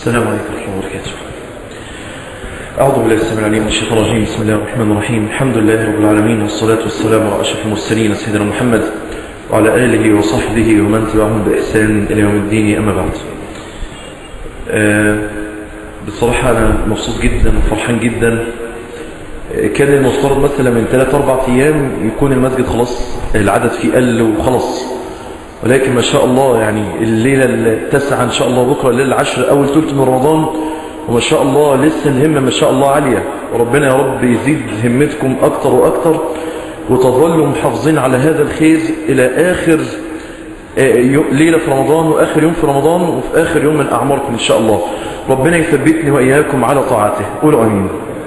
السلام عليكم ورحمة الله وبركاته أعوذ بالله السميع العليم من الشيطان الرجيم بسم الله الرحمن الرحيم الحمد لله رب العالمين والصلاة والسلام على أشرف المرسلين سيدنا محمد وعلى آله وصحبه ومن تبعهم بإحسان إلى يوم الدين أما بعد آه بصراحة أنا مبسوط جدا وفرحان جدا آه كان المفترض مثلا من 3 4 أيام يكون المسجد خلاص العدد فيه قل وخلاص ولكن ما شاء الله يعني الليلة التاسعة إن شاء الله بكرة الليلة العشر أول ثلث من رمضان وما شاء الله لسه الهمة ما شاء الله عالية وربنا يا رب يزيد همتكم أكتر وأكتر وتظلوا محافظين على هذا الخير إلى آخر ليلة في رمضان وآخر يوم في رمضان وفي آخر يوم من أعماركم إن شاء الله ربنا يثبتني وإياكم على طاعته قولوا أمين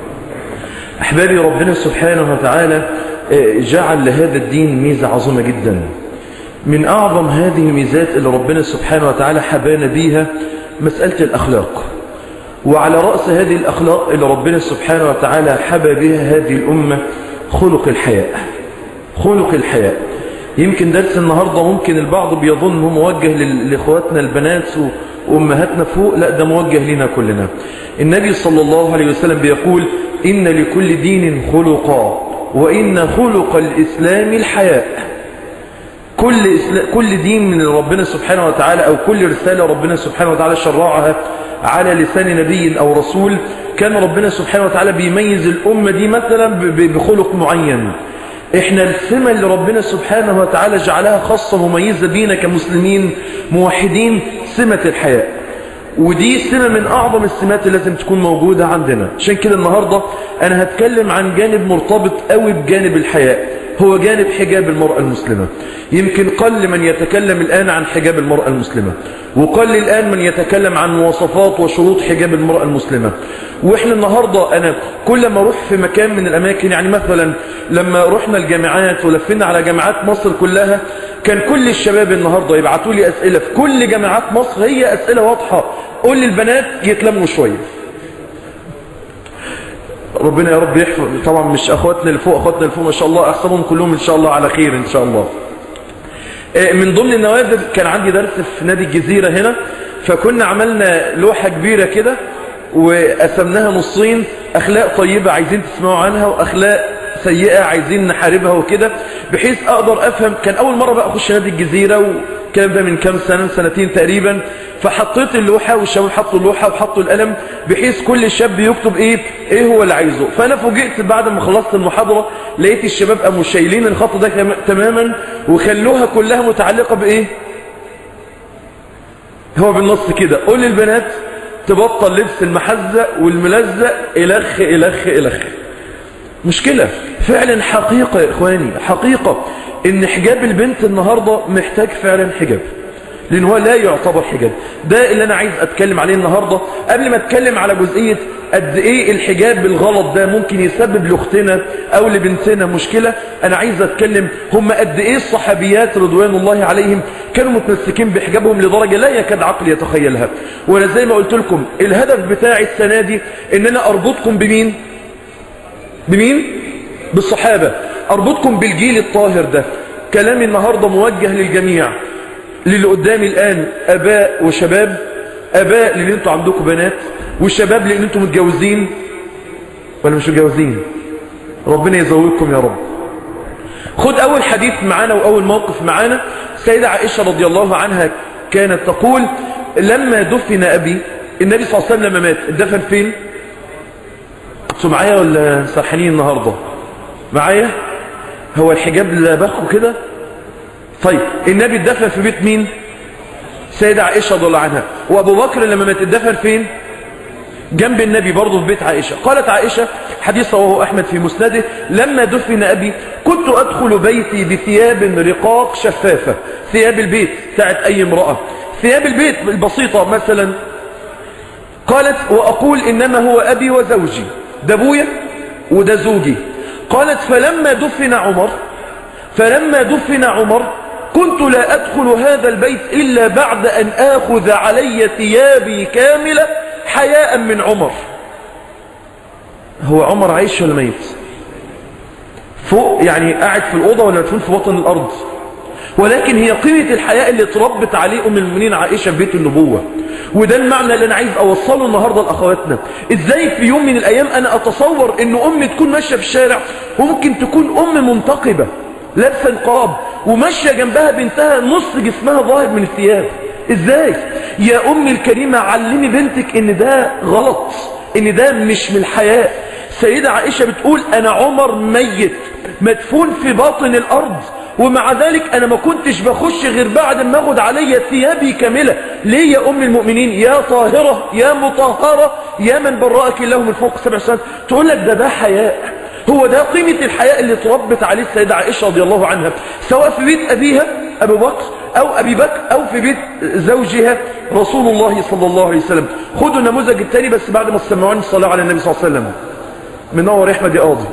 أحبابي ربنا سبحانه وتعالى جعل لهذا الدين ميزة عظيمة جدا من أعظم هذه الميزات اللي ربنا سبحانه وتعالى حبانا بيها مسألة الأخلاق وعلى رأس هذه الأخلاق اللي ربنا سبحانه وتعالى حبى بها هذه الأمة خلق الحياء خلق الحياء يمكن درس النهاردة ممكن البعض بيظن هو موجه لإخواتنا البنات وأمهاتنا فوق لا ده موجه لنا كلنا النبي صلى الله عليه وسلم بيقول إن لكل دين خلقا وإن خلق الإسلام الحياء كل كل دين من ربنا سبحانه وتعالى أو كل رسالة ربنا سبحانه وتعالى شرعها على لسان نبي أو رسول كان ربنا سبحانه وتعالى بيميز الأمة دي مثلا بخلق معين احنا السمة اللي ربنا سبحانه وتعالى جعلها خاصة مميزة بينا كمسلمين موحدين سمة الحياء ودي سمة من أعظم السمات اللي لازم تكون موجودة عندنا عشان كده النهاردة أنا هتكلم عن جانب مرتبط قوي بجانب الحياء هو جانب حجاب المرأة المسلمة يمكن قل من يتكلم الآن عن حجاب المرأة المسلمة وقل الآن من يتكلم عن مواصفات وشروط حجاب المرأة المسلمة وإحنا النهاردة أنا كل ما أروح في مكان من الأماكن يعني مثلا لما رحنا الجامعات ولفنا على جامعات مصر كلها كان كل الشباب النهاردة يبعتوا لي أسئلة في كل جامعات مصر هي أسئلة واضحة قول للبنات يتلموا شوية ربنا يا رب يحفظ طبعا مش اخواتنا اللي فوق اخواتنا اللي فوق ما شاء الله احسبهم كلهم ان شاء الله على خير ان شاء الله من ضمن النوادر كان عندي درس في نادي الجزيرة هنا فكنا عملنا لوحة كبيرة كده وقسمناها نصين اخلاق طيبة عايزين تسمعوا عنها واخلاق سيئة عايزين نحاربها وكده بحيث اقدر افهم كان اول مرة بقى اخش نادي الجزيرة والكلام ده من كام سنة سنتين تقريبا فحطيت اللوحة والشباب حطوا اللوحة وحطوا القلم بحيث كل شاب يكتب ايه ايه هو اللي عايزه فانا فوجئت بعد ما خلصت المحاضرة لقيت الشباب قاموا شايلين الخط ده تماما وخلوها كلها متعلقة بايه هو بالنص كده قول للبنات تبطل لبس المحزق والملزق الخ الخ الخ مشكلة فعلا حقيقة يا إخواني حقيقة إن حجاب البنت النهاردة محتاج فعلا حجاب لأن هو لا يعتبر حجاب ده اللي أنا عايز أتكلم عليه النهاردة قبل ما أتكلم على جزئية قد إيه الحجاب بالغلط ده ممكن يسبب لأختنا أو لبنتنا مشكلة أنا عايز أتكلم هم قد إيه الصحابيات رضوان الله عليهم كانوا متمسكين بحجابهم لدرجة لا يكاد عقل يتخيلها وأنا زي ما قلت لكم الهدف بتاعي السنة دي إن أنا أربطكم بمين بمين بالصحابة أربطكم بالجيل الطاهر ده كلامي النهاردة موجه للجميع للي قدامي الآن أباء وشباب أباء للي انتوا عندكم بنات والشباب للي انتوا متجوزين ولا مش متجوزين ربنا يزوجكم يا رب خد أول حديث معانا وأول موقف معانا سيدة عائشة رضي الله عنها كانت تقول لما دفن أبي النبي صلى الله عليه وسلم لما مات دفن فين انتوا معايا ولا سرحانين النهاردة معايا هو الحجاب اللي باخده كده طيب النبي اتدفن في بيت مين سيدة عائشة رضي الله عنها وابو بكر لما مات اتدفن فين جنب النبي برضه في بيت عائشة قالت عائشة حديث رواه أحمد في مسنده لما دفن أبي كنت أدخل بيتي بثياب رقاق شفافة ثياب البيت بتاعت أي امرأة ثياب البيت البسيطة مثلا قالت وأقول إنما هو أبي وزوجي ده أبويا وده زوجي قالت فلما دفن عمر فلما دفن عمر كنت لا أدخل هذا البيت إلا بعد أن آخذ علي ثيابي كاملة حياء من عمر هو عمر عايش ولا ميت فوق يعني قاعد في الأوضة ولا مدفون في بطن الأرض ولكن هي قيمة الحياة اللي اتربت عليه أم المؤمنين عائشة في بيت النبوة وده المعنى اللي أنا عايز أوصله النهاردة لأخواتنا إزاي في يوم من الأيام أنا أتصور إن أم تكون ماشية في الشارع وممكن تكون أم منتقبة لابسة نقاب وماشية جنبها بنتها نص جسمها ظاهر من الثياب إزاي يا أمي الكريمة علمي بنتك إن ده غلط إن ده مش من الحياة سيدة عائشة بتقول أنا عمر ميت مدفون في باطن الأرض ومع ذلك أنا ما كنتش بخش غير بعد ما أخد علي ثيابي كاملة ليه يا أم المؤمنين يا طاهرة يا مطهرة يا من برأك الله من فوق سبع سنوات تقول لك ده ده حياء هو ده قيمة الحياء اللي تربت عليه السيدة عائشة رضي الله عنها سواء في بيت أبيها أبو بكر أو أبي بكر أو في بيت زوجها رسول الله صلى الله عليه وسلم خدوا النموذج الثاني بس بعد ما تسمعوني الصلاة على النبي صلى الله عليه وسلم منور احمد يا قاضي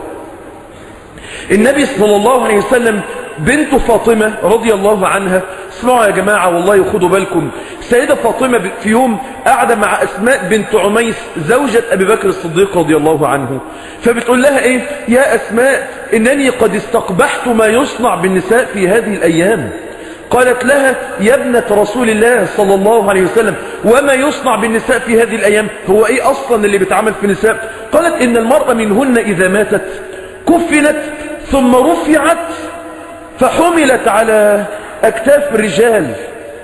النبي صلى الله عليه وسلم بنت فاطمة رضي الله عنها اسمعوا يا جماعة والله خدوا بالكم سيدة فاطمة في يوم قاعدة مع أسماء بنت عميس زوجة أبي بكر الصديق رضي الله عنه فبتقول لها إيه يا أسماء إنني قد استقبحت ما يصنع بالنساء في هذه الأيام قالت لها يا ابنة رسول الله صلى الله عليه وسلم وما يصنع بالنساء في هذه الأيام هو إيه أصلا اللي بيتعمل في النساء قالت إن المرأة منهن إذا ماتت كفنت ثم رفعت فحملت على أكتاف الرجال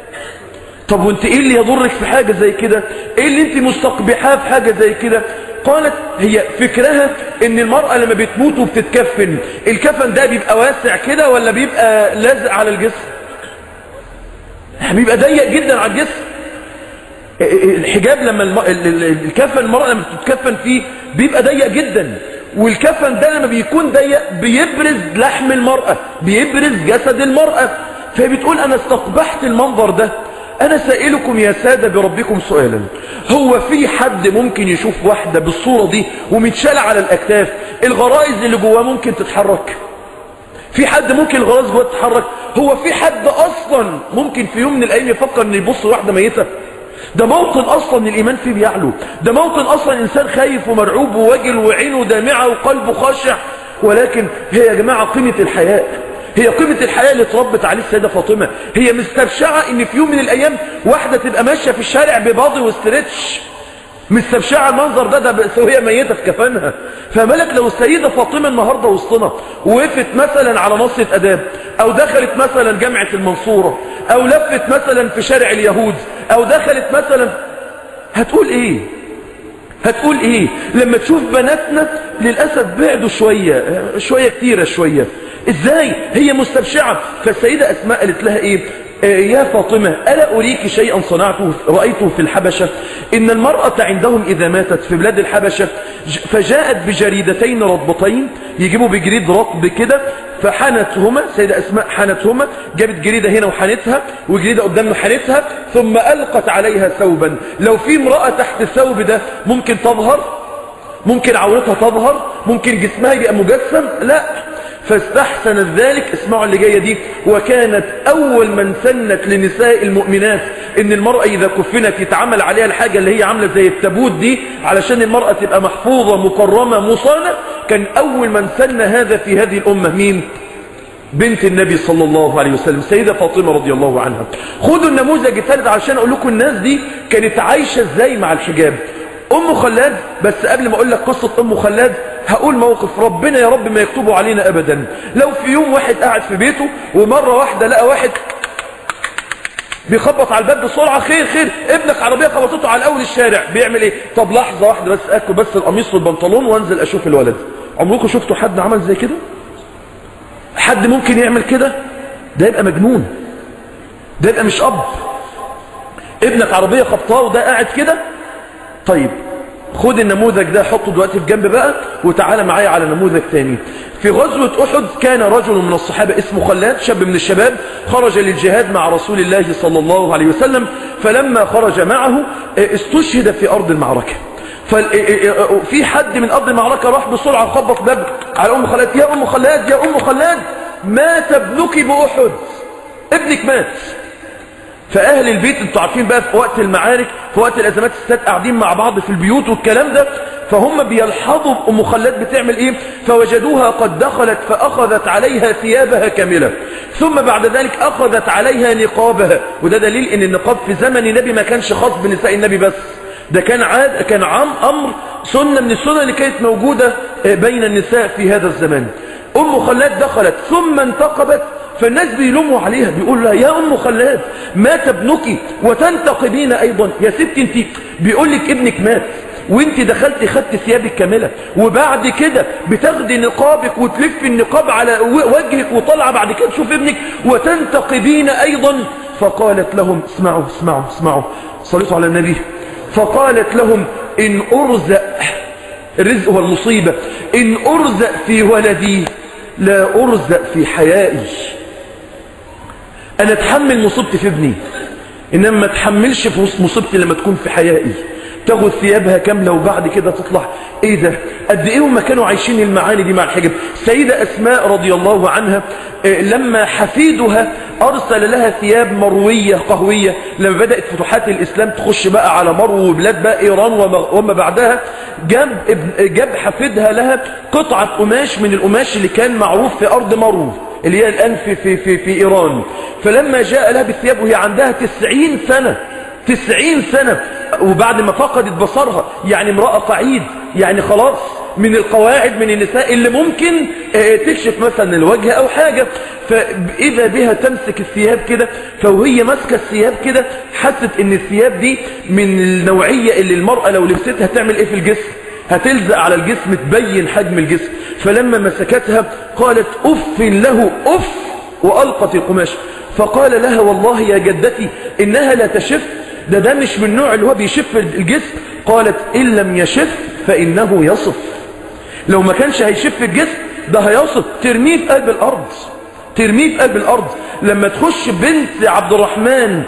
طب وانت ايه اللي يضرك في حاجة زي كده ايه اللي انت مستقبحاه في حاجة زي كده قالت هي فكرها ان المرأة لما بتموت وبتتكفن الكفن ده بيبقى واسع كده ولا بيبقى لازق على الجسم بيبقى ضيق جدا على الجسم الحجاب لما الم... الكفن المرأة لما بتتكفن فيه بيبقى ضيق جدا والكفن ده لما بيكون ضيق بيبرز لحم المرأة بيبرز جسد المرأة فهي بتقول انا استقبحت المنظر ده انا سائلكم يا سادة بربكم سؤالا هو في حد ممكن يشوف واحدة بالصورة دي ومتشالة على الاكتاف الغرائز اللي جواه ممكن تتحرك في حد ممكن الغرائز جواه تتحرك هو في حد اصلا ممكن في يوم من الايام يفكر ان يبص واحدة ميتة ده موطن اصلا الايمان فيه بيعلو ده موطن اصلا انسان خايف ومرعوب ووجل وعينه دامعة وقلبه خاشع ولكن هي يا جماعة قيمة الحياء هي قيمة الحياة اللي اتربت عليه السيدة فاطمة هي مستبشعة ان في يوم من الايام واحدة تبقى ماشية في الشارع بباضي وستريتش مستبشعة المنظر ده ده بس وهي ميتة في كفنها فمالك لو السيدة فاطمة النهاردة وسطنا وقفت مثلا على نصة اداب او دخلت مثلا جامعة المنصورة او لفت مثلا في شارع اليهود او دخلت مثلا هتقول ايه هتقول ايه لما تشوف بناتنا للأسف بعدوا شوية شوية كتيرة شوية ازاي هي مستبشعة فالسيدة اسماء قالت لها ايه يا فاطمة ألا أريك شيئا صنعته رأيته في الحبشة إن المرأة عندهم إذا ماتت في بلاد الحبشة فجاءت بجريدتين رطبتين يجيبوا بجريد رطب كده فحنتهما سيدة أسماء حنتهما جابت جريدة هنا وحنتها وجريدة قدامنا حنتها ثم ألقت عليها ثوبا لو في امرأة تحت الثوب ده ممكن تظهر ممكن عورتها تظهر ممكن جسمها يبقى مجسم لا فاستحسنت ذلك اسمعوا اللي جاية دي وكانت أول من سنت لنساء المؤمنات ان المرأة إذا كفنت يتعمل عليها الحاجة اللي هي عاملة زي التابوت دي علشان المرأة تبقى محفوظة مكرمة مصانة كان أول من سن هذا في هذه الأمة مين؟ بنت النبي صلى الله عليه وسلم سيدة فاطمة رضي الله عنها خدوا النموذج الثالث عشان أقول لكم الناس دي كانت عايشة ازاي مع الحجاب أم خلاد بس قبل ما أقول لك قصة أم خلاد هقول موقف ربنا يا رب ما يكتبه علينا أبدا لو في يوم واحد قاعد في بيته ومرة واحدة لقى واحد بيخبط على الباب بسرعة خير خير ابنك عربية خبطته على أول الشارع بيعمل ايه طب لحظة واحدة بس أكل بس القميص والبنطلون وانزل أشوف الولد عمركم شفتوا حد عمل زي كده حد ممكن يعمل كده ده يبقى مجنون ده يبقى مش أب ابنك عربية خبطاه وده قاعد كده طيب خد النموذج ده حطه دلوقتي في جنب بقى وتعالى معايا على نموذج تاني في غزوة أحد كان رجل من الصحابة اسمه خلاد شاب من الشباب خرج للجهاد مع رسول الله صلى الله عليه وسلم فلما خرج معه استشهد في أرض المعركة ففي حد من أرض المعركة راح بسرعة خبط باب على أم خلاد يا أم خلاد يا أم خلاد مات ابنك بأحد ابنك مات فأهل البيت انتوا عارفين بقى في وقت المعارك في وقت الأزمات الستات قاعدين مع بعض في البيوت والكلام ده فهم بيلحظوا ام خلاد بتعمل ايه فوجدوها قد دخلت فاخذت عليها ثيابها كاملة ثم بعد ذلك اخذت عليها نقابها وده دليل ان النقاب في زمن النبي ما كانش خاص بنساء النبي بس ده كان عاد كان عام امر سنة من السنة اللي كانت موجودة بين النساء في هذا الزمان ام خلاد دخلت ثم انتقبت فالناس بيلوموا عليها بيقول لها يا ام خلاد مات ابنك وتنتقبين ايضا يا ست انت بيقول لك ابنك مات وانت دخلت خدت ثيابك كاملة وبعد كده بتاخدي نقابك وتلف النقاب على وجهك وطلع بعد كده تشوف ابنك وتنتقبين ايضا فقالت لهم اسمعوا اسمعوا اسمعوا صليتوا على النبي فقالت لهم ان ارزق الرزق والمصيبة ان ارزق في ولدي لا ارزق في حيائي انا اتحمل مصيبتي في ابني انما ما اتحملش في مصيبتي لما تكون في حيائي تاخد ثيابها كاملة وبعد كده تطلع ايه ده قد ايه هم كانوا عايشين المعاني دي مع الحجاب سيدة اسماء رضي الله عنها إيه لما حفيدها ارسل لها ثياب مروية قهوية لما بدأت فتوحات الاسلام تخش بقى على مرو وبلاد بقى ايران وما بعدها جاب, جاب حفيدها لها قطعة قماش من القماش اللي كان معروف في ارض مرو اللي هي الان في, في, في, في ايران فلما جاء لها بالثياب وهي عندها تسعين سنة تسعين سنة وبعد ما فقدت بصرها يعني امرأة قعيد يعني خلاص من القواعد من النساء اللي ممكن تكشف مثلا الوجه او حاجة فإذا بها تمسك الثياب كده فوهي ماسكة الثياب كده حست ان الثياب دي من النوعية اللي المرأة لو لبستها تعمل ايه في الجسم هتلزق على الجسم تبين حجم الجسم فلما مسكتها قالت اف له اف والقت القماش فقال لها والله يا جدتي انها لا تشف ده ده مش من النوع اللي هو بيشف الجسم قالت إن لم يشف فإنه يصف لو ما كانش هيشف الجسم ده هيصف ترميه في قلب الأرض ترميه في قلب الأرض لما تخش بنت عبد الرحمن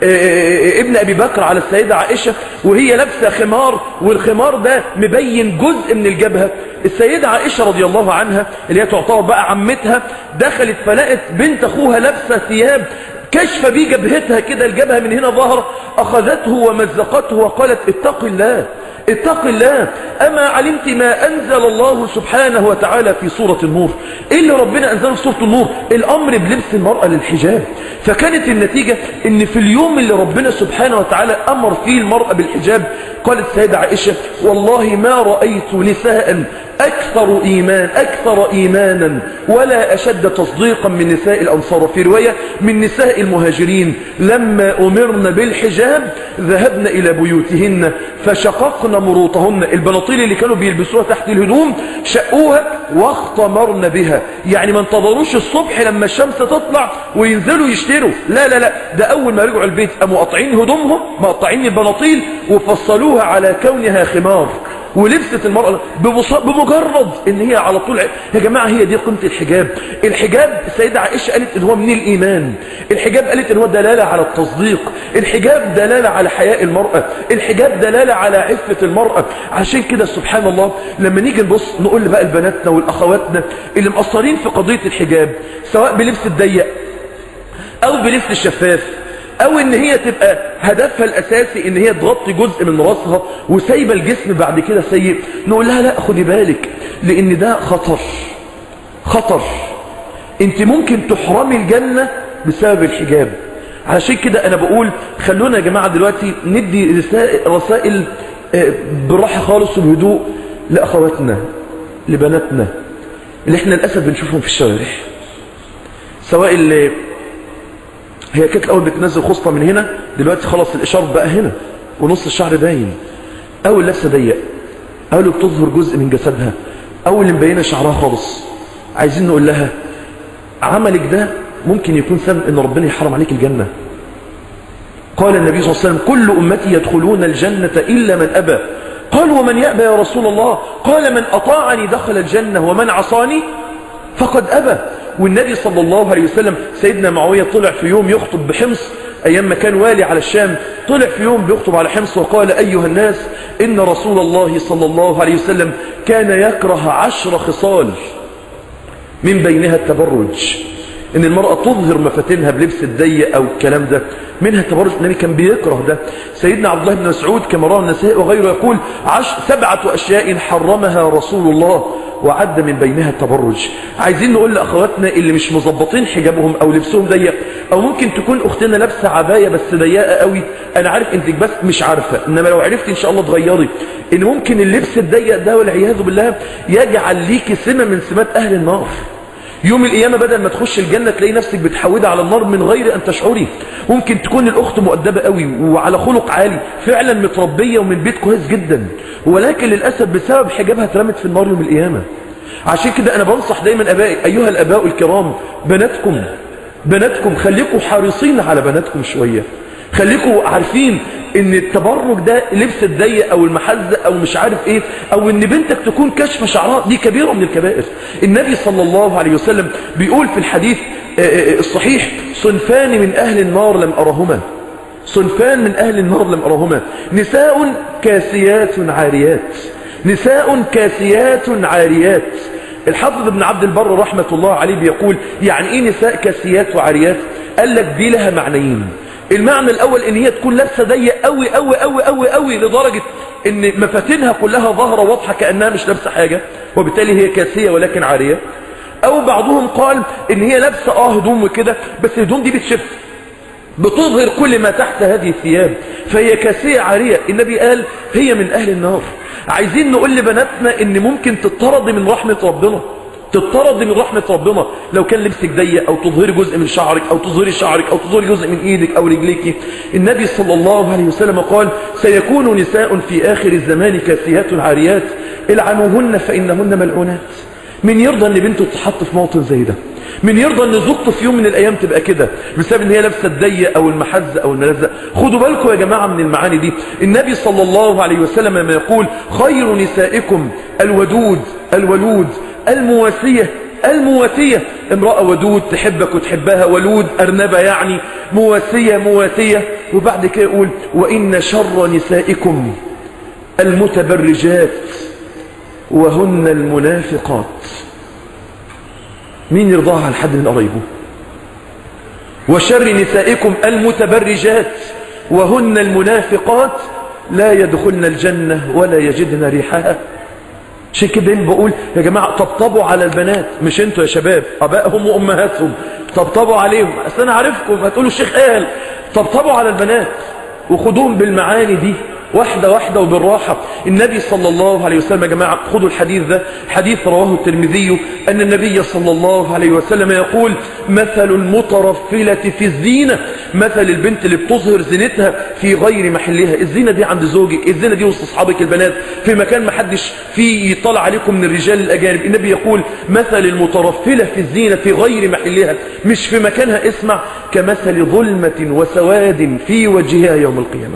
ابن أبي بكر على السيدة عائشة وهي لابسة خمار والخمار ده مبين جزء من الجبهة السيدة عائشة رضي الله عنها اللي هي تعتبر بقى عمتها دخلت فلقت بنت أخوها لابسة ثياب كشف بيه جبهتها كده الجبهة من هنا ظهر أخذته ومزقته وقالت اتق الله اتق الله أما علمت ما أنزل الله سبحانه وتعالى في سورة النور إيه اللي ربنا أنزله في سورة النور الأمر بلبس المرأة للحجاب فكانت النتيجة ان في اليوم اللي ربنا سبحانه وتعالى أمر فيه المرأة بالحجاب قالت السيدة عائشة والله ما رأيت نساء أكثر إيمان أكثر إيمانا ولا أشد تصديقا من نساء الأنصار في رواية من نساء المهاجرين لما أمرنا بالحجاب ذهبنا إلى بيوتهن فشققنا مروطهن البناطيل اللي كانوا بيلبسوها تحت الهدوم شقوها واختمرن بها يعني ما انتظروش الصبح لما الشمس تطلع وينزلوا يشتروا لا لا لا ده أول ما رجعوا البيت قاموا قاطعين هدومهم مقطعين البناطيل وفصلوها على كونها خمار ولبست المرأة بمجرد ان هي على طول يا جماعة هي دي قيمة الحجاب الحجاب السيدة عائشة قالت ان هو من الايمان الحجاب قالت ان هو دلالة على التصديق الحجاب دلالة على حياء المرأة الحجاب دلالة على عفة المرأة عشان كده سبحان الله لما نيجي نبص نقول بقى لبناتنا والاخواتنا اللي مقصرين في قضية الحجاب سواء بلبس الضيق او بلبس الشفاف او ان هي تبقى هدفها الاساسي ان هي تغطي جزء من راسها وسايبه الجسم بعد كده سيء نقول لها لا خدي بالك لان ده خطر خطر انت ممكن تحرمي الجنة بسبب الحجاب علشان كده انا بقول خلونا يا جماعة دلوقتي ندي رسائل, رسائل بالراحة خالص وبهدوء لاخواتنا لبناتنا اللي احنا للاسف بنشوفهم في الشوارع سواء اللي هي كانت الاول بتنزل خصله من هنا دلوقتي خلاص الاشارب بقى هنا ونص الشعر باين او اللبسه ضيق او اللي بتظهر جزء من جسدها او اللي مبينه شعرها خالص عايزين نقول لها عملك ده ممكن يكون سبب ان ربنا يحرم عليك الجنه قال النبي صلى الله عليه وسلم كل امتي يدخلون الجنه الا من ابى قال ومن يأبى يا رسول الله قال من أطاعني دخل الجنة ومن عصاني فقد أبى والنبي صلى الله عليه وسلم سيدنا معاوية طلع في يوم يخطب بحمص أيام ما كان والي على الشام طلع في يوم بيخطب على حمص وقال أيها الناس إن رسول الله صلى الله عليه وسلم كان يكره عشر خصال من بينها التبرج ان المرأة تظهر مفاتنها بلبس الضيق او الكلام ده منها التبرج النبي كان بيكره ده سيدنا عبد الله بن مسعود كما رواه النسائي وغيره يقول عش سبعة اشياء حرمها رسول الله وعد من بينها التبرج عايزين نقول لاخواتنا اللي مش مظبطين حجابهم او لبسهم ضيق او ممكن تكون اختنا لابسه عبايه بس ضيقه قوي انا عارف انت بس مش عارفه انما لو عرفت ان شاء الله تغيري ان ممكن اللبس الضيق ده والعياذ بالله يجعل ليكي سمه من سمات اهل النار يوم القيامة بدل ما تخش الجنة تلاقي نفسك بتحودي على النار من غير أن تشعري ممكن تكون الأخت مؤدبة قوي وعلى خلق عالي فعلا متربية ومن بيت كويس جدا ولكن للأسف بسبب حجابها اترمت في النار يوم القيامة عشان كده أنا بنصح دايما أبائي أيها الأباء الكرام بناتكم بناتكم خليكم حريصين على بناتكم شوية خليكم عارفين ان التبرج ده لبس الضيق او المحزة او مش عارف ايه او ان بنتك تكون كشف شعرها دي كبيرة من الكبائر النبي صلى الله عليه وسلم بيقول في الحديث الصحيح صنفان من اهل النار لم ارهما صنفان من اهل النار لم ارهما نساء كاسيات عاريات نساء كاسيات عاريات الحافظ ابن عبد البر رحمة الله عليه بيقول يعني ايه نساء كاسيات وعاريات قال لك دي لها معنيين المعنى الاول ان هي تكون لابسه ضيق قوي قوي قوي قوي قوي لدرجه ان مفاتنها كلها ظاهره واضحه كانها مش لابسه حاجه وبالتالي هي كاسيه ولكن عاريه او بعضهم قال ان هي لابسه اه هدوم وكده بس الهدوم دي بتشف بتظهر كل ما تحت هذه الثياب فهي كاسيه عاريه النبي قال هي من اهل النار عايزين نقول لبناتنا ان ممكن تطرد من رحمه ربنا تطرد من رحمة ربنا لو كان لبسك ضيق او تظهري جزء من شعرك او تظهري شعرك او تظهري جزء من ايدك او رجليك النبي صلى الله عليه وسلم قال سيكون نساء في اخر الزمان كاسيات عاريات العنوهن فانهن ملعونات من يرضى ان بنته تتحط في موطن زي ده من يرضى ان زوجته في يوم من الايام تبقى كده بسبب ان هي لابسه الضيق او المحزه او الملزق خدوا بالكم يا جماعه من المعاني دي النبي صلى الله عليه وسلم لما يقول خير نسائكم الودود الولود المواسية المواسية امرأة ودود تحبك وتحبها ولود أرنبة يعني مواسية مواسية وبعد كده يقول وإن شر نسائكم المتبرجات وهن المنافقات مين يرضاها على حد من قرايبه وشر نسائكم المتبرجات وهن المنافقات لا يدخلن الجنة ولا يجدن ريحها عشان كده بقول يا جماعة طبطبوا على البنات مش انتوا يا شباب ابائهم وامهاتهم طبطبوا عليهم اصل انا عارفكم هتقولوا الشيخ قال طبطبوا على البنات وخدوهم بالمعاني دي واحدة واحدة وبالراحة النبي صلى الله عليه وسلم يا جماعة خدوا الحديث ده حديث رواه الترمذي أن النبي صلى الله عليه وسلم يقول مثل المترفلة في الزينة مثل البنت اللي بتظهر زينتها في غير محلها الزينة دي عند زوجك الزينة دي وسط أصحابك البنات في مكان ما حدش فيه يطلع عليكم من الرجال الأجانب النبي يقول مثل المترفلة في الزينة في غير محلها مش في مكانها اسمع كمثل ظلمة وسواد في وجهها يوم القيامة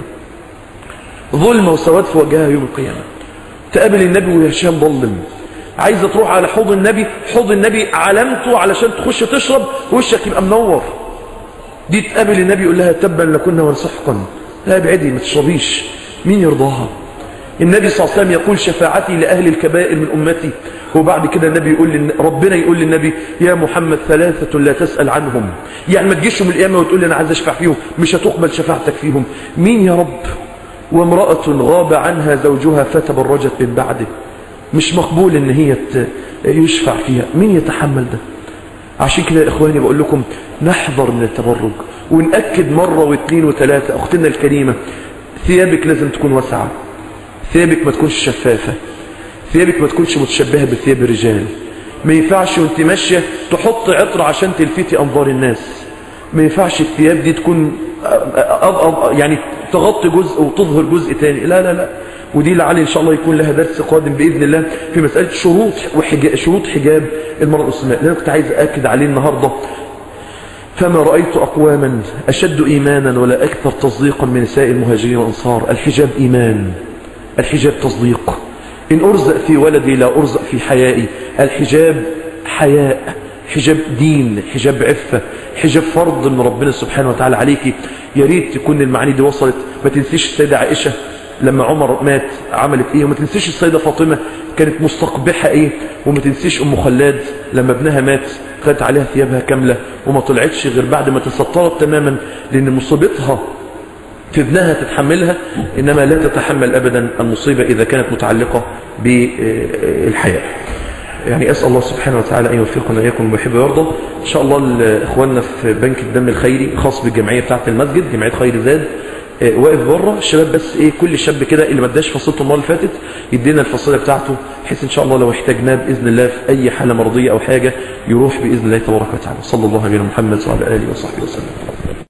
ظلمة وسواد في وجهها يوم القيامة تقابل النبي وهشام ظلم عايزة تروح على حوض النبي حوض النبي علامته علشان تخش تشرب وشك يبقى منور دي تقابل النبي يقول لها تبا لكنا ونسحقا لا ابعدي ما تشربيش مين يرضاها النبي صلى الله عليه وسلم يقول شفاعتي لأهل الكبائر من أمتي وبعد كده النبي يقول لن... ربنا يقول للنبي يا محمد ثلاثة لا تسأل عنهم يعني ما تجيش من القيامة وتقول لي أنا عايز أشفع فيهم مش هتقبل شفاعتك فيهم مين يا رب وامرأة غاب عنها زوجها فتبرجت من بعده مش مقبول ان هي يشفع فيها مين يتحمل ده عشان كده يا اخواني بقول لكم نحذر من التبرج ونأكد مرة واثنين وثلاثة اختنا الكريمة ثيابك لازم تكون واسعة ثيابك ما تكونش شفافة ثيابك ما تكونش متشبهة بثياب الرجال ما ينفعش وانت ماشية تحط عطر عشان تلفتي انظار الناس ما ينفعش الثياب دي تكون يعني تغطي جزء وتظهر جزء تاني لا لا لا ودي لعل ان شاء الله يكون لها درس قادم باذن الله في مساله شروط وحجاب شروط حجاب المراه المسلمه اللي انا كنت عايز اكد عليه النهارده فما رايت اقواما اشد ايمانا ولا اكثر تصديقا من نساء المهاجرين والانصار الحجاب ايمان الحجاب تصديق ان ارزق في ولدي لا ارزق في حيائي الحجاب حياء حجاب دين حجاب عفة حجاب فرض من ربنا سبحانه وتعالى عليك يا ريت تكون المعاني دي وصلت ما تنسيش السيدة عائشة لما عمر مات عملت ايه وما تنسيش السيدة فاطمة كانت مستقبحة ايه وما تنسيش ام خلاد لما ابنها مات خدت عليها ثيابها كاملة وما طلعتش غير بعد ما تسطرت تماما لأن مصيبتها في ابنها تتحملها إنما لا تتحمل أبدا المصيبة إذا كانت متعلقة بالحياة يعني أسأل الله سبحانه وتعالى أن يوفقنا إياكم ويحب ويرضى إن شاء الله إخواننا في بنك الدم الخيري خاص بالجمعية بتاعة المسجد جمعية خير زاد واقف بره الشباب بس ايه كل شاب كده اللي ما اداش فصيلته المره اللي فاتت يدينا الفصيله بتاعته بحيث ان شاء الله لو احتاجناه باذن الله في اي حاله مرضيه او حاجه يروح باذن الله تبارك وتعالى صلى الله عليه محمد وعلى اله وصحبه وسلم